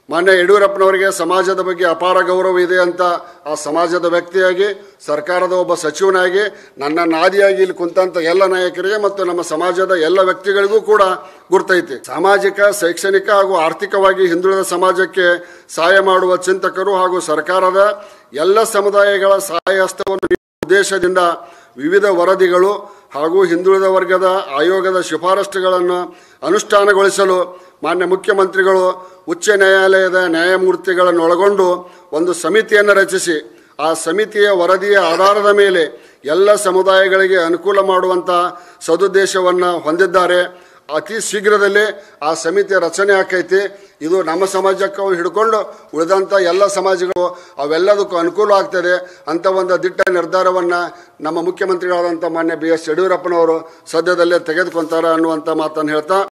ಮಾನ್ಯ ಯಡಿಯೂರಪ್ಪನವರಿಗೆ ಸಮಾಜದ ಬಗ್ಗೆ ಅಪಾರ ಗೌರವ ಇದೆ ಅಂತ ಆ ಸಮಾಜದ ವ್ಯಕ್ತಿಯಾಗಿ ಸರ್ಕಾರದ ಒಬ್ಬ ಸಚಿವನಾಗಿ ನನ್ನ ನಾದಿಯಾಗಿ ಇಲ್ಲಿ ಕುಂತಂತ ಎಲ್ಲ ನಾಯಕರಿಗೆ ಮತ್ತು ನಮ್ಮ ಸಮಾಜದ ಎಲ್ಲ ವ್ಯಕ್ತಿಗಳಿಗೂ ಕೂಡ ಗುರ್ತೈತಿ ಸಾಮಾಜಿಕ ಶೈಕ್ಷಣಿಕ ಹಾಗೂ ಆರ್ಥಿಕವಾಗಿ ಹಿಂದುಳಿದ ಸಮಾಜಕ್ಕೆ ಸಹಾಯ ಮಾಡುವ ಚಿಂತಕರು ಹಾಗೂ ಸರ್ಕಾರದ ಎಲ್ಲ ಸಮುದಾಯಗಳ ಸಹಾಯ ಹಸ್ತವನ್ನು ನೀಡುವ ಉದ್ದೇಶದಿಂದ ವಿವಿಧ ವರದಿಗಳು ಹಾಗೂ ಹಿಂದುಳಿದ ವರ್ಗದ ಆಯೋಗದ ಶಿಫಾರಸುಗಳನ್ನು ಅನುಷ್ಠಾನಗೊಳಿಸಲು ಮಾನ್ಯ ಮುಖ್ಯಮಂತ್ರಿಗಳು ಉಚ್ಚ ನ್ಯಾಯಾಲಯದ ನ್ಯಾಯಮೂರ್ತಿಗಳನ್ನು ಒಳಗೊಂಡು ಒಂದು ಸಮಿತಿಯನ್ನು ರಚಿಸಿ ಆ ಸಮಿತಿಯ ವರದಿಯ ಆಧಾರದ ಮೇಲೆ ಎಲ್ಲ ಸಮುದಾಯಗಳಿಗೆ ಅನುಕೂಲ ಮಾಡುವಂಥ ಸದುದ್ದೇಶವನ್ನು ಹೊಂದಿದ್ದಾರೆ ಅತಿ ಶೀಘ್ರದಲ್ಲೇ ಆ ಸಮಿತಿಯ ರಚನೆ ಆಕೈತಿ ಇದು ನಮ್ಮ ಸಮಾಜಕ್ಕೆ ಹಿಡ್ಕೊಂಡು ಉಳಿದಂಥ ಎಲ್ಲ ಸಮಾಜಗಳು ಅವೆಲ್ಲದಕ್ಕೂ ಅನುಕೂಲ ಆಗ್ತದೆ ಅಂತ ಒಂದು ದಿಟ್ಟ ನಿರ್ಧಾರವನ್ನು ನಮ್ಮ ಮುಖ್ಯಮಂತ್ರಿಗಳಾದಂಥ ಮಾನ್ಯ ಬಿ ಎಸ್ ಯಡಿಯೂರಪ್ಪನವರು ಸದ್ಯದಲ್ಲೇ ತೆಗೆದುಕೊಂತಾರೆ ಅನ್ನುವಂಥ ಮಾತನ್ನು ಹೇಳ್ತಾ